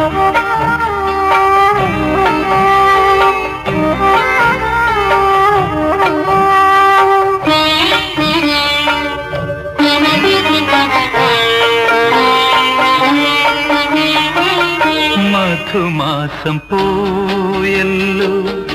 മധുമാസം പോയല്ലോ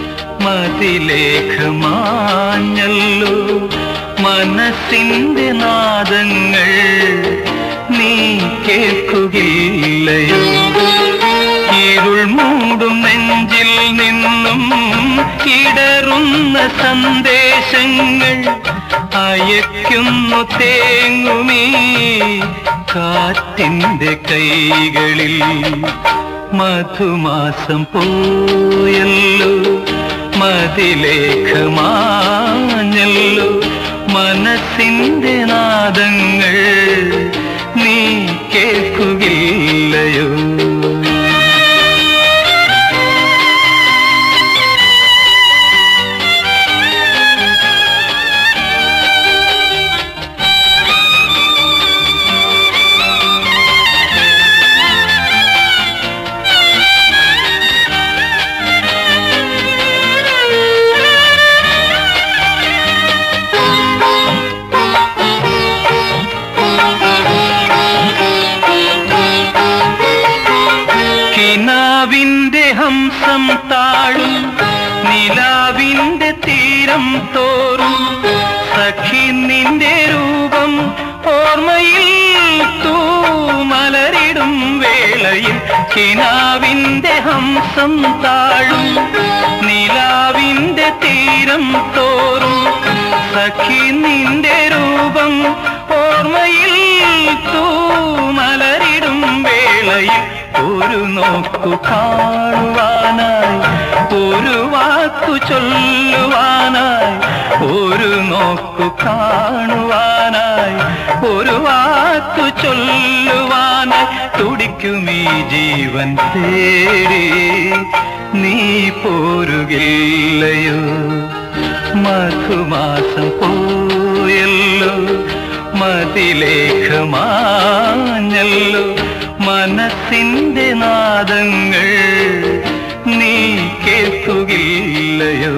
മതിലേഖമാഞ്ഞല്ലോ മനസ്സിന്റെ നാദങ്ങൾ നീ കേൾക്കുകയില്ലയോ ഇരുൾ മൂടും നെഞ്ചിൽ നിന്നും ഇടറുന്ന സന്ദേശങ്ങൾ അയക്കുന്നു തേങ്ങുമീ കാറ്റിന്റെ കൈകളിൽ മധുമാസം പോയല്ലോ മതിലേഖമാഞ്ഞല്ലോ മനസ്സിന്റെ നാദങ്ങൾ നീ കേൾക്കുകയില്ലയോ കിനാവിന്റെ ഹംസം താഴും നിലാവിന്റെ തീരം തോറും സഖി നിന്റെ രൂപം ഓർമ്മയിൽ തൂമലരിടും വേളയിൽ കിനാവിന്റെ ഹംസം താഴും നിലാവിന്റെ തീരം തോറും സഖി നിന്റെ രൂപം ഓർമ്മയിൽ തൂമലരിടും വേളയിൽ ഒരു നോക്കു കാണുവാനായി ഒരു വാക്കു ചൊല്ലുവാനായി ഒരു നോക്കു കാണുവാനായി ഒരു വാക്കു ചൊല്ലുവാനായി തുടിക്കുമീ ജീവൻ തേടി നീ പോരുകില്ലയോ മധുമാസം പോയല്ലോ മതിലേഖമാഞ്ഞല്ലോ മനസ്സിന്റെ നാദങ്ങൾ നീ കേൾക്കുകയില്ലയോ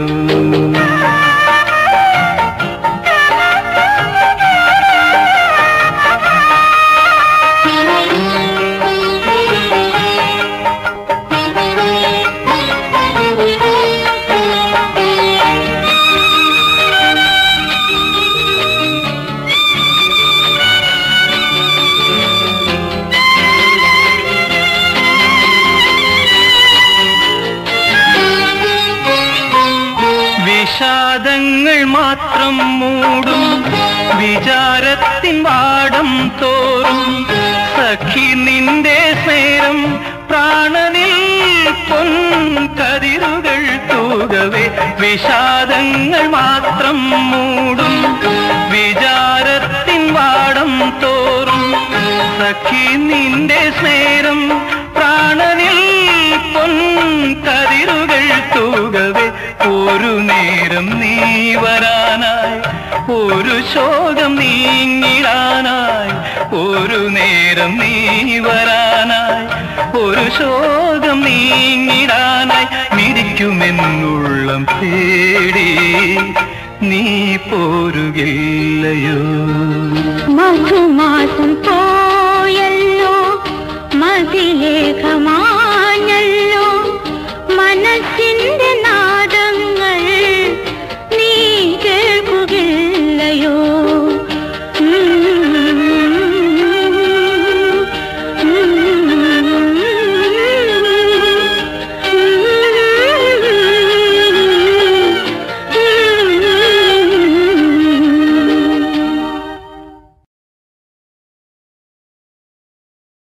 വിഷാദങ്ങൾ മാത്രം മൂടും വിചാരത്തിൻ വാടം തോറും സഖി നിന്റെ സ്നേരം പ്രാണനിൽ പൊൻകതിരുകൾ തൂകവേ വിഷാദങ്ങൾ മാത്രം മൂടും വിചാരത്തിൻ വാടം തോറും സഖി നിന്റെ സ്നേരം പ്രാണനിൽ പൊൻകതിരുകൾ തൂകവേ ഒരു നേരം നീ വരാനായി ഒരു ശോകം നീങ്ങിടാനായി ഒരു നേരം നീ വരാനായി ഒരു ശോകം നീങ്ങിടാനായി മിരിക്കുമെന്നുള്ളം തേടി നീ പോരുകില്ലയോ മധുമ